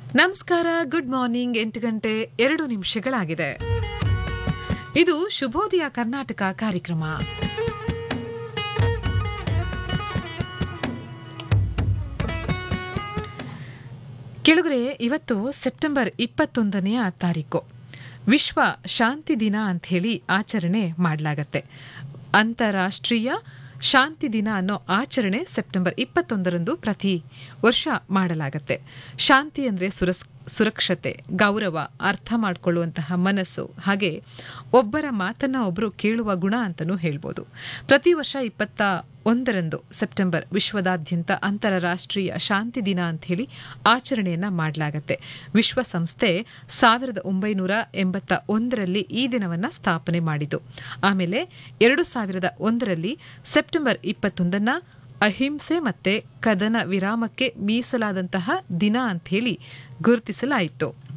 ನಮಸ್ಕಾರ good morning ಎಂಟು ಗಂಟೆ ಎರಡು ನಿಮಿಷಗಳಾಗಿದೆ ಇದು ಶುಭೋದಯ ಕರ್ನಾಟಕ ಕಾರ್ಯಕ್ರಮ ಕೆಳಗರೆ ಇವತ್ತು ಸೆಪ್ಟೆಂಬರ್ ಇಪ್ಪತ್ತೊಂದನೆಯ ತಾರೀಕು ವಿಶ್ವ ಶಾಂತಿ ದಿನ ಅಂತ ಹೇಳಿ ಆಚರಣೆ ಮಾಡಲಾಗತ್ತೆ ಅಂತಾರಾಷ್ಟ್ರೀಯ ಶಾಂತಿ ದಿನ ಅನ್ನೋ ಆಚರಣೆ ಸೆಪ್ಟೆಂಬರ್ ಇಪ್ಪತ್ತೊಂದರಂದು ಪ್ರತಿ ವರ್ಷ ಮಾಡಲಾಗತ್ತೆ ಶಾಂತಿ ಅಂದರೆ ಸುರಸ್ ಸುರಕ್ಷತೆ ಗೌರವ ಅರ್ಥ ಮಾಡಿಕೊಳ್ಳುವಂತಹ ಮನಸ್ಸು ಹಾಗೆ ಒಬ್ಬರ ಮಾತನ್ನ ಒಬ್ಬರು ಕೇಳುವ ಗುಣ ಅಂತಲೂ ಹೇಳ್ಬೋದು ಪ್ರತಿ ವರ್ಷ ಇಪ್ಪತ್ತ ಒಂದರಂದು ಸೆಪ್ಟೆಂಬರ್ ವಿಶ್ವದಾದ್ಯಂತ ಅಂತಾರಾಷ್ಟ್ರೀಯ ಶಾಂತಿ ದಿನ ಅಂತ ಹೇಳಿ ಆಚರಣೆಯನ್ನ ಮಾಡಲಾಗತ್ತೆ ವಿಶ್ವಸಂಸ್ಥೆ ಸಾವಿರದ ಒಂಬೈನೂರ ಎಂಬತ್ತ ಒಂದರಲ್ಲಿ ಈ ದಿನವನ್ನ ಸ್ಥಾಪನೆ ಮಾಡಿತು ಆಮೇಲೆ ಎರಡು ಸಾವಿರದ ಒಂದರಲ್ಲಿ ಸೆಪ್ಟೆಂಬರ್ ಇಪ್ಪತ್ತೊಂದನ್ನ ಅಹಿಂಸೆ ಮತ್ತೆ ಕದನ ವಿರಾಮಕ್ಕೆ ಮೀಸಲಾದಂತಹ ದಿನ ಅಂತ ಹೇಳಿ ಗುರುತಿಸಲಾಯಿತು